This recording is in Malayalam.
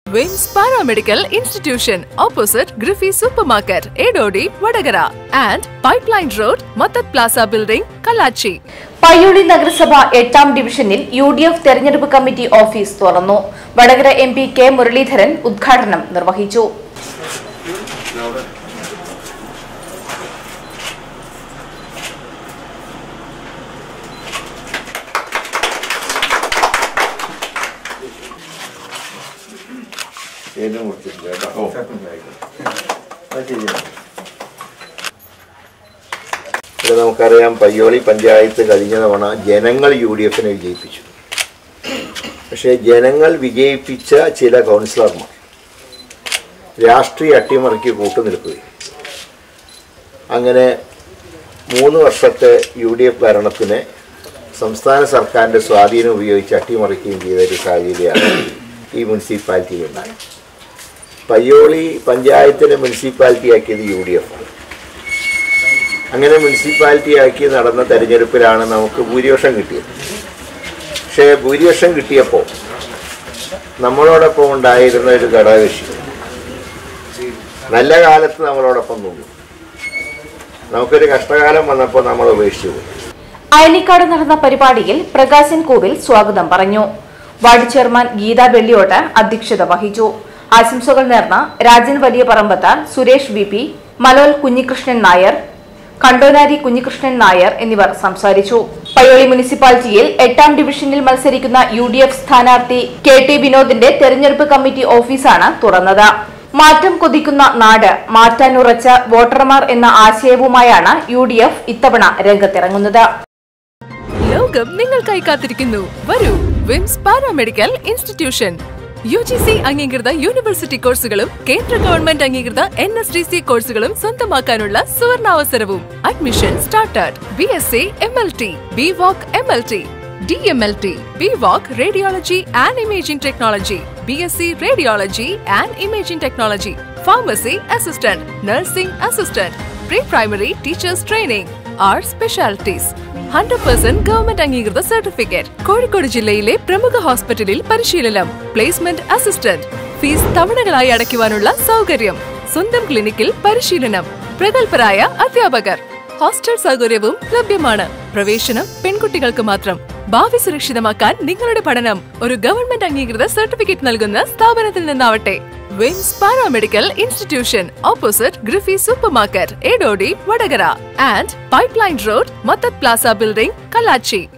വിംസ് പാരാമെഡിക്കൽ ഇൻസ്റ്റിറ്റ്യൂഷൻ ഓപ്പോസിറ്റ് ഗ്രിഫി super market Edodi Vadakara and pipeline road മത്തത് പ്ലാസ ബിൽഡിംഗ് കല്ലാച്ചി പയ്യോളി നഗരസഭ എട്ടാം ഡിവിഷനിൽ യു ഡി എഫ് തെരഞ്ഞെടുപ്പ് കമ്മിറ്റി ഓഫീസ് തുറന്നു Vadakara M P K Muraleedharan ഉദ്ഘാടനം നിർവഹിച്ചു ഏതും കൊടുത്തിട്ടില്ല കേട്ടോ അത് ശരിയാണ് ഇത് നമുക്കറിയാം പയ്യോളി പഞ്ചായത്ത് കഴിഞ്ഞ തവണ ജനങ്ങൾ യു ഡി എഫിനെ വിജയിപ്പിച്ചു പക്ഷേ ജനങ്ങൾ വിജയിപ്പിച്ച ചില കൗൺസിലർമാർ രാഷ്ട്രീയ അട്ടിമറിക്ക് കൂട്ടുനിൽക്കുകയും അങ്ങനെ മൂന്ന് വർഷത്തെ യു ഡി എഫ് ഭരണത്തിന് സംസ്ഥാന സർക്കാരിൻ്റെ സ്വാധീനം ഉപയോഗിച്ച് അട്ടിമറിക്കുകയും ചെയ്ത ഒരു സാഹചര്യമാണ് ഈ മുനിസിപ്പാലിറ്റിയിൽ ഉണ്ടായത് പയ്യോളി പഞ്ചായത്തിനെ മുനിസിപ്പാലിറ്റി ആക്കിയത് യു ഡി എഫ് ആണ് അങ്ങനെ മുനിസിപ്പാലിറ്റി ആക്കി നടന്ന തെരഞ്ഞെടുപ്പിലാണ് നമുക്ക് ഭൂരിപക്ഷം കിട്ടിയത് പക്ഷേ ഭൂരിപക്ഷം കിട്ടിയപ്പോൾ നമ്മളോടൊപ്പം ഉണ്ടായിരുന്ന ഒരു ഘടകകക്ഷി നല്ല കാലത്ത് നമ്മളോടൊപ്പം നിന്നു നമുക്കൊരു കഷ്ടകാലം വന്നപ്പോൾ നമ്മൾ ഉപേക്ഷിച്ചു പോയി അയനിക്കാട് നടന്ന പരിപാടിയിൽ പ്രകാശൻ കോവിൽ സ്വാഗതം പറഞ്ഞു വാർഡ് ചെയർമാൻ ഗീത വെള്ളിയോട്ട് അധ്യക്ഷത വഹിച്ചു ആശംസകൾ നേർന്ന രാജൻ വലിയ പറമ്പത്താൽ സുരേഷ് വി പി മലോൽ കുഞ്ഞികൃഷ്ണൻ നായർ കണ്ടോനാരി കുഞ്ഞികൃഷ്ണൻ നായർ എന്നിവർ സംസാരിച്ചു പയ്യോളി മുനിസിപ്പാലിറ്റിയിൽ എട്ടാം ഡിവിഷനിൽ മത്സരിക്കുന്ന യു ഡി എഫ് സ്ഥാനാർത്ഥി കെ ടി വിനോദിന്റെ തെരഞ്ഞെടുപ്പ് കമ്മിറ്റി ഓഫീസാണ് തുറന്നത് മാറ്റം കൊതിക്കുന്ന നാട് മാറ്റാനുറച്ച വോട്ടർമാർ എന്ന ആശയവുമായാണ് യു ഡി എഫ് ഇത്തവണ രംഗത്തിറങ്ങുന്നത് ലോകം നിങ്ങൾക്കായി കാത്തിരിക്കുന്നു വരൂ VIMS paramedical institution U G C അംഗീകൃത യൂണിവേഴ്സിറ്റി കോഴ്സുകളും കേന്ദ്ര ഗവൺമെന്റ് അംഗീകൃത എൻ എസ് ഡി സി കോഴ്സുകളും സ്വന്തമാക്കാനുള്ള സുവർണാവസരവും admission started B S C M L T B voc M L T D M L T B voc radiology and imaging technology B S C radiology and imaging technology pharmacy assistant nursing assistant pre primary teachers training our specialities hundred percent government അംഗീകൃത സർട്ടിഫിക്കറ്റ് കോഴിക്കോട് ജില്ലയിലെ പ്രമുഖ ഹോസ്പിറ്റലിൽ പരിശീലനം പ്ലേസ്മെന്റ് അസിസ്റ്റന്റ് ഫീസ് തവണകളായി അടയ്ക്കുവാനുള്ള സൗകര്യം സ്വന്തം ക്ലിനിക്കിൽ പരിശീലനം പ്രഗത്ഭരായ അധ്യാപകർ ഹോസ്റ്റൽ സൗകര്യവും ലഭ്യമാണ് പ്രവേശനം പെൺകുട്ടികൾക്ക് മാത്രം ഭാവി സുരക്ഷിതമാക്കാൻ നിങ്ങളുടെ പഠനം ഒരു ഗവൺമെന്റ് അംഗീകൃത സർട്ടിഫിക്കറ്റ് നൽകുന്ന സ്ഥാപനത്തിൽ നിന്നാവട്ടെ വിംസ് പാരാമെഡിക്കൽ ഇൻസ്റ്റിറ്റ്യൂഷൻ ഓപ്പോസിറ്റ് ഗ്രിഫി super market Edodi Vadakara and pipeline road മത്തത് പ്ലാസ ബിൽഡിംഗ് കല്ലാച്ചി